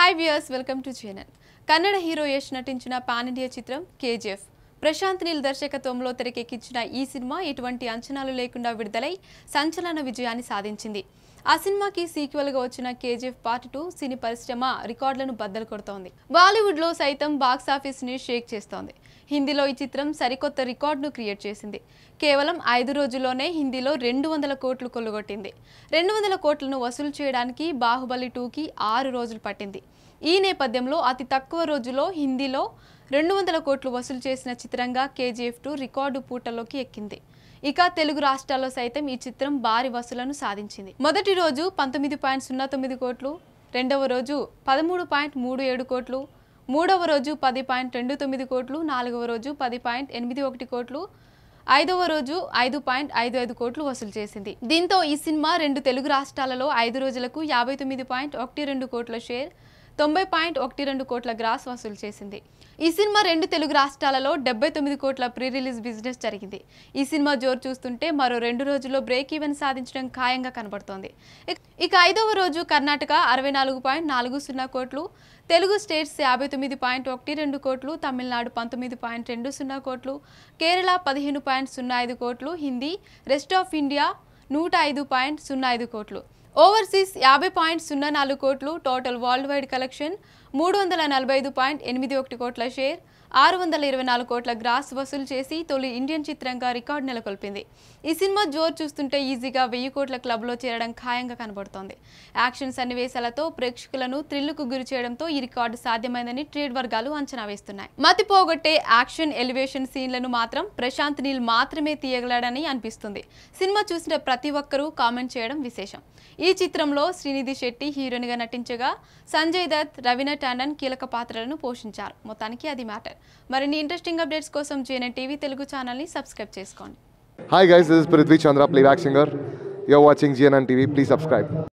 Hi viewers welcome to channel Kannada hero Yash నటించిన pan India చిత్రం KGF Prashanth Neel దర్శకత్వంలో తెరకెక్కించిన ఈ సినిమా ఎటువంటి అంచనాలు లేకుండా విడుదలై సంచలన విజయాన్ని సాధించింది ఆ సినిమాకి సీక్వెల్గా వచ్చిన కేజీఎఫ్ పార్ట్ టూ సినీ పరిశ్రమ రికార్డులను బద్దలు కొడుతోంది బాలీవుడ్లో సైతం బాక్సాఫీస్ని షేక్ చేస్తోంది హిందీలో ఈ చిత్రం సరికొత్త రికార్డును క్రియేట్ చేసింది కేవలం ఐదు రోజుల్లోనే హిందీలో రెండు వందల కోట్లు కొల్లగొట్టింది రెండు వందల కోట్లను వసూలు చేయడానికి బాహుబలి టూకి ఆరు రోజులు పట్టింది ఈ నేపథ్యంలో అతి తక్కువ రోజులో హిందీలో రెండు వందల కోట్లు వసూలు చేసిన చిత్రంగా కేజీఎఫ్ టూ రికార్డు పూటలోకి ఎక్కింది ఇక తెలుగు రాష్ట్రాల్లో సైతం ఈ చిత్రం భారీ వసూలను సాధించింది మొదటి రోజు పంతొమ్మిది పాయింట్ సున్నా తొమ్మిది కోట్లు రెండవ రోజు పదమూడు పాయింట్ మూడు ఏడు కోట్లు మూడవ రోజు పది పాయింట్ రెండు తొమ్మిది కోట్లు నాలుగవ రోజు పది పాయింట్ ఎనిమిది ఒకటి కోట్లు ఐదవ రోజు ఐదు పాయింట్ ఐదు ఐదు కోట్లు వసూలు చేసింది దీంతో ఈ సినిమా రెండు తెలుగు రాష్ట్రాలలో ఐదు రోజులకు యాభై తొమ్మిది పాయింట్ ఒకటి రెండు కోట్ల షేర్ తొంభై పాయింట్ ఒకటి రెండు కోట్ల గ్రాస్ వసూలు చేసింది ఈ సినిమా రెండు తెలుగు రాష్ట్రాలలో డెబ్బై తొమ్మిది కోట్ల ప్రీ రిలీజ్ బిజినెస్ జరిగింది ఈ సినిమా జోరు చూస్తుంటే మరో రెండు రోజుల్లో బ్రేక్ ఈవెన్ సాధించడం ఖాయంగా కనబడుతోంది ఇక- ఇక ఐదవ రోజు కర్ణాటక అరవై నాలుగు పాయింట్ నాలుగు సున్నా కోట్లు తెలుగు స్టేట్స్ యాభై తొమ్మిది పాయింట్ ఒకటి రెండు కోట్లు తమిళనాడు పంతొమ్మిది పాయింట్ రెండు సున్నా కోట్లు కేరళ పదిహేను పాయింట్ సున్నా ఐదు కోట్లు హిందీ రెస్ట్ ఆఫ్ ఇండియా నూట ఐదు పాయింట్ సున్నా ఐదు కోట్లు ఓవర్సీస్ యాభై పాయింట్ సున్నా నాలుగు కోట్లు టోటల్ వరల్డ్ వైడ్ కలెక్షన్ మూడు వందల నలభై ఐదు పాయింట్ ఎనిమిది ఒకటి కోట్ల షేర్ ఆరు వందల ఇరవై నాలుగు కోట్ల గ్రాస్ వసూలు చేసి తొలి ఇండియన్ చిత్రంగా రికార్డు నెలకొల్పింది ఈ సినిమా జోరు చూస్తుంటే ఈజీగా వెయ్యి కోట్ల క్లబ్లో చేరడం ఖాయంగా కనబడుతోంది యాక్షన్ సన్నివేశాలతో ప్రేక్షకులను థ్రిల్లుకు గురి చేయడంతో ఈ రికార్డు సాధ్యమైందని ట్రేడ్ వర్గాలు అంచనా వేస్తున్నాయి మతి పోగొట్టే యాక్షన్ ఎలివేషన్ సీన్లను మాత్రం ప్రశాంత్ నీల్ మాత్రమే తీయగలడని అనిపిస్తుంది సినిమా చూసిన ప్రతి ఒక్కరూ కామెంట్ చేయడం విశేషం ఈ చిత్రంలో శ్రీనిధి శెట్టి హీరోయిన్గా నటించగా సంజయ్ దత్ రవీనా టాండన్ కీలక పాత్రలను పోషించారు మొత్తానికి అది మ్యాటర్ మరిన్ని ఇంట్రెస్టింగ్ అప్డేట్స్ కోసం జేఎన్ టీవీ తెలుగు ఛానల్ని సబ్స్క్రైబ్ చేసుకోండి Hi guys, this is Prithvi Chandra, playback singer. You're watching GNN TV. Please subscribe.